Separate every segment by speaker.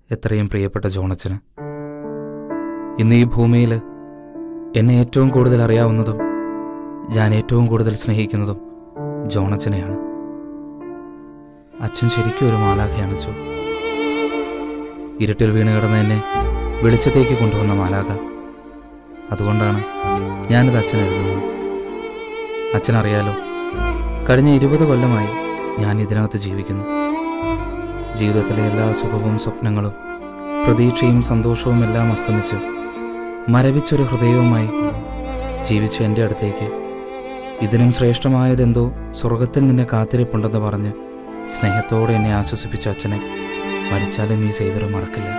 Speaker 1: എത്രയും പ്രിയപ്പെട്ട ജോണച്ചന് ഇന്ന് ഈ ഭൂമിയിൽ എന്നെ ഏറ്റവും കൂടുതൽ അറിയാവുന്നതും ഞാൻ ഏറ്റവും കൂടുതൽ സ്നേഹിക്കുന്നതും ജോണച്ചനെയാണ് അച്ഛൻ ശരിക്കും ഒരു മാലാഖയാണ് ചോ ഇരുട്ടിൽ വീണ് കിടന്ന എന്നെ വെളിച്ചത്തേക്ക് കൊണ്ടുവന്ന മാലാഖ അതുകൊണ്ടാണ് ഞാനിത് അച്ഛൻ എഴുതുന്നത് അച്ഛനറിയാലോ കഴിഞ്ഞ ഇരുപത് കൊല്ലമായി ഞാൻ ഇതിനകത്ത് ജീവിക്കുന്നു ജീവിതത്തിലെ എല്ലാ സുഖവും സ്വപ്നങ്ങളും പ്രതീക്ഷയും സന്തോഷവും എല്ലാം അസ്തമിച്ച് മരവിച്ചൊരു ഹൃദയവുമായി ജീവിച്ച എൻ്റെ അടുത്തേക്ക് ഇതിനും ശ്രേഷ്ഠമായതെന്തോ സ്വർഗത്തിൽ നിന്നെ കാത്തിരിപ്പുണ്ടെന്ന് പറഞ്ഞ് സ്നേഹത്തോടെ എന്നെ ആശ്വസിപ്പിച്ച അച്ഛനെ മരിച്ചാലും ഈ സേവർ മറക്കില്ല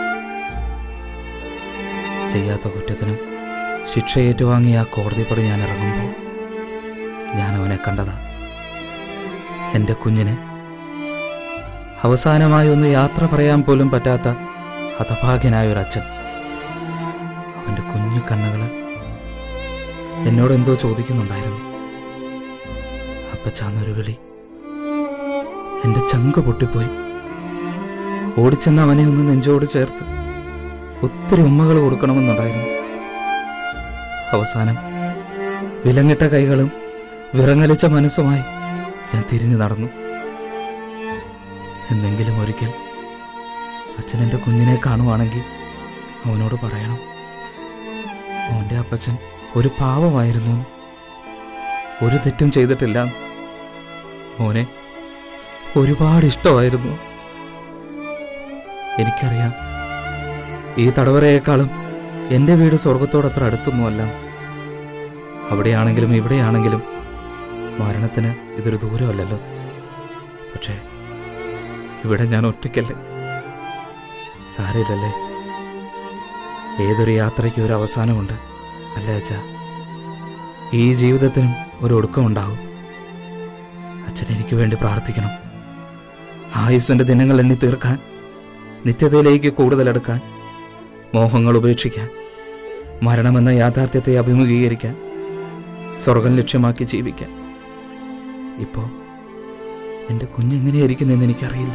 Speaker 1: ചെയ്യാത്ത കുറ്റത്തിന് ശിക്ഷ ഏറ്റുവാങ്ങിയ ആ കോടതിപ്പടി ഞാൻ ഇറങ്ങുമ്പോൾ ഞാൻ അവനെ കണ്ടതാ എൻ്റെ കുഞ്ഞിനെ അവസാനമായി ഒന്ന് യാത്ര പറയാൻ പോലും പറ്റാത്ത ഹതഭാഗ്യനായ ഒരു അച്ഛൻ അവൻ്റെ കുഞ്ഞു കണ്ണുകൾ എന്നോട് എന്തോ ചോദിക്കുന്നുണ്ടായിരുന്നു അപ്പച്ചാന്നൊരു വിളി എൻ്റെ ചങ്ക് പൊട്ടിപ്പോയി ഓടിച്ചെന്ന് അവനെ ഒന്ന് നെഞ്ചോട് ചേർത്ത് ഒത്തിരി ഉമ്മകൾ കൊടുക്കണമെന്നുണ്ടായിരുന്നു അവസാനം വിലങ്ങിട്ട കൈകളും വിറങ്ങലിച്ച മനസ്സുമായി ഞാൻ തിരിഞ്ഞു നടന്നു എന്തെങ്കിലും ഒരിക്കൽ അച്ഛൻ എൻ്റെ കുഞ്ഞിനെ കാണുവാണെങ്കിൽ അവനോട് പറയണം അവൻ്റെ അപ്പച്ചൻ ഒരു പാവമായിരുന്നു എന്ന്. ഒരു തെറ്റും ചെയ്തിട്ടില്ല മോനെ ഒരുപാട് ഇഷ്ടമായിരുന്നു എനിക്കറിയാം ഈ തടവറയേക്കാളും എൻ്റെ വീട് സ്വർഗത്തോടത്ര അടുത്തൊന്നുമല്ല അവിടെയാണെങ്കിലും ഇവിടെയാണെങ്കിലും മരണത്തിന് ഇതൊരു ദൂരമല്ലല്ലോ പക്ഷേ ഇവിടെ ഞാൻ ഒറ്റയ്ക്കല്ലേ സാരമില്ലല്ലേ ഏതൊരു യാത്രയ്ക്കും ഒരു അവസാനമുണ്ട് അല്ലേ അച്ഛാ ഈ ജീവിതത്തിനും ഒരു ഒടുക്കമുണ്ടാകും അച്ഛൻ എനിക്ക് വേണ്ടി പ്രാർത്ഥിക്കണം ആയുസ്സിൻ്റെ ദിനങ്ങൾ എണ്ണി തീർക്കാൻ നിത്യതയിലേക്ക് കൂടുതൽ അടുക്കാൻ മോഹങ്ങൾ ഉപേക്ഷിക്കാൻ മരണമെന്ന യാഥാർത്ഥ്യത്തെ അഭിമുഖീകരിക്കാൻ സ്വർഗം ലക്ഷ്യമാക്കി ജീവിക്കാൻ ഇപ്പോൾ എൻ്റെ കുഞ്ഞെങ്ങനെയായിരിക്കുന്നതെന്ന് എനിക്കറിയില്ല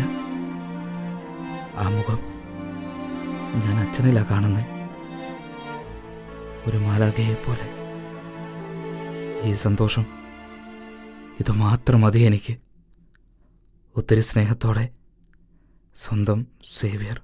Speaker 1: ആ മുഖം ഞാൻ അച്ഛനിലാ കാണുന്നത് ഒരു മാലാഖയെ പോലെ ഈ സന്തോഷം ഇത് മാത്രം മതി എനിക്ക് ഒത്തിരി സ്നേഹത്തോടെ സ്വന്തം സേവ്യർ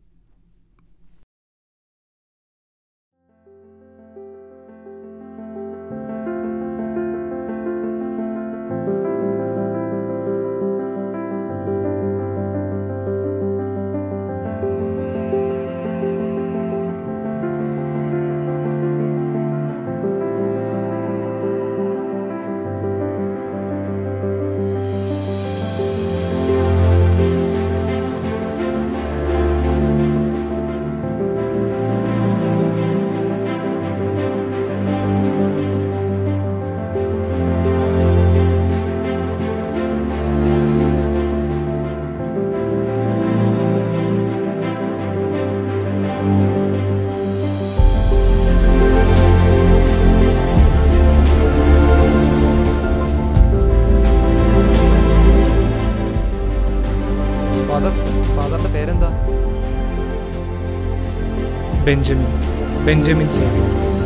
Speaker 2: ഫാദർ ഫാദറിന്റെ പേരെന്താ
Speaker 3: ബെഞ്ചമിൻ ബെഞ്ചമിൻ സേവിയർ